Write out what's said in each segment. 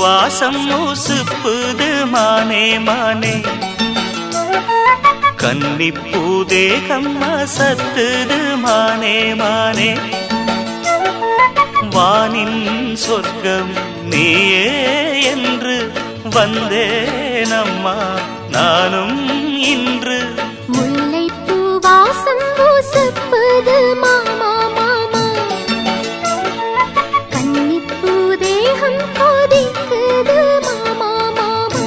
வாசம் ஊசுப்புது மானே மானே கன்னிப்பூ தேகம் அசத்துது மானே மானே வானின் சொர்க்கம் நீயே என்று வந்தேனம்மா நானும் இன்று முல்லைப்பூ வாசம் பூசுப்பது மாமா மாமா கன்னிப்பூ தேகம் கொதிக்குது மாமா மாமா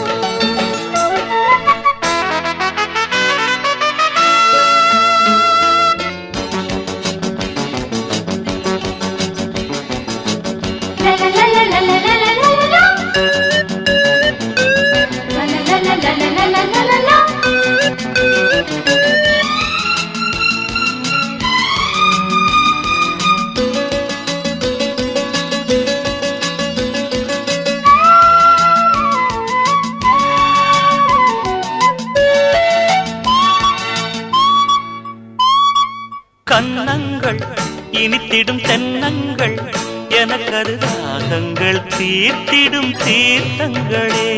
கன்னங்கள் இனித்திடும் தென்னங்கள் எனக்கது ராகங்கள் தீர்த்திடும் தீர்த்தங்களே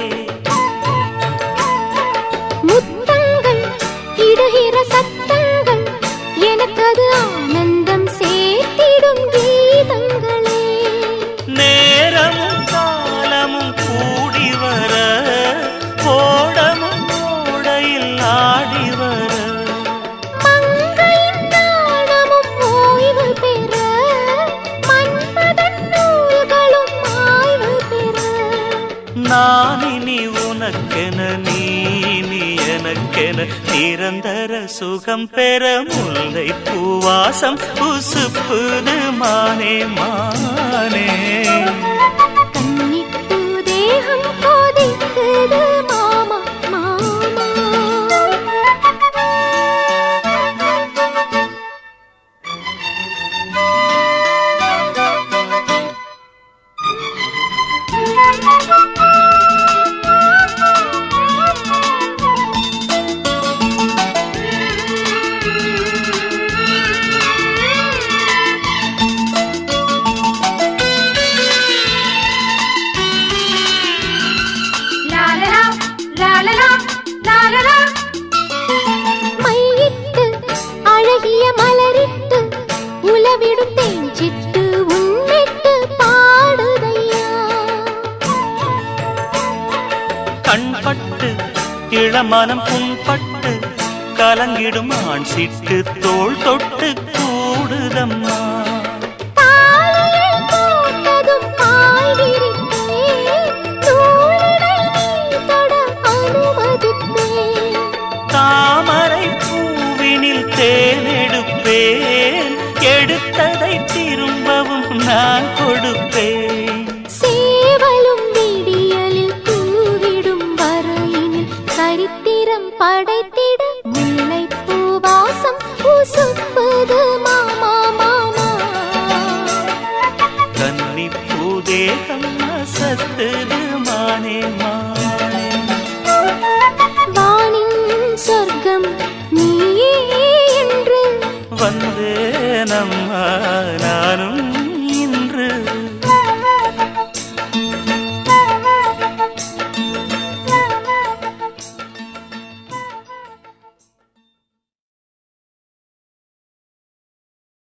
முத்தங்கள் இடுகிற சத்தங்கள் எனக்கது ஆனந்தம் சேர்த்திடும் கீதங்களே நேரமும் காலமும் கூடி வர கோடமும் ஓடையில் ஆடி வர மங்கையின் நாணமும் ஓய்வு பெற மன்மதன் நூல்களும் ஆய்வு பெற நான் இனி உனக்கென நீ நீ எனக்கென நிரந்தர சுகம் பெற முல்லை பூவாசம் உசுப்புது மானே மானே கன்னிப்பூ தேகம் கொதிக்குது மாமா மாமா மையிட்டு அழகிய மலரிட்டு உலவிடும் தேஞ்சிட்டு உன்னிட்டு பாடுதையா கண்பட்டு இளமனம் புண்பட்டு கலங்கிடும் ஆண் சிட்டு தோள் தொட்டு கூடுதம்மா தாலியை போட்டதும் பாய் விரித்தேன் தூளிடை நீ தொட அனுமதித்தேன் தாமரை பூவினில் தேனெடுப்பேன் எடுத்ததை திரும்பவும் நான் கொடுப்பேன் சேவலும் விடியலில் தூவிடும் வரையினில் சரித்திரம் படைத்திட முல்லைப்பூ வாசம் பூசுப்பது மாமா மாமா கன்னி பூதேகம் அசத்துது மானே மானே வானின் சொர்க்கம் நீயே என்று வந்தேனம்மா நானும்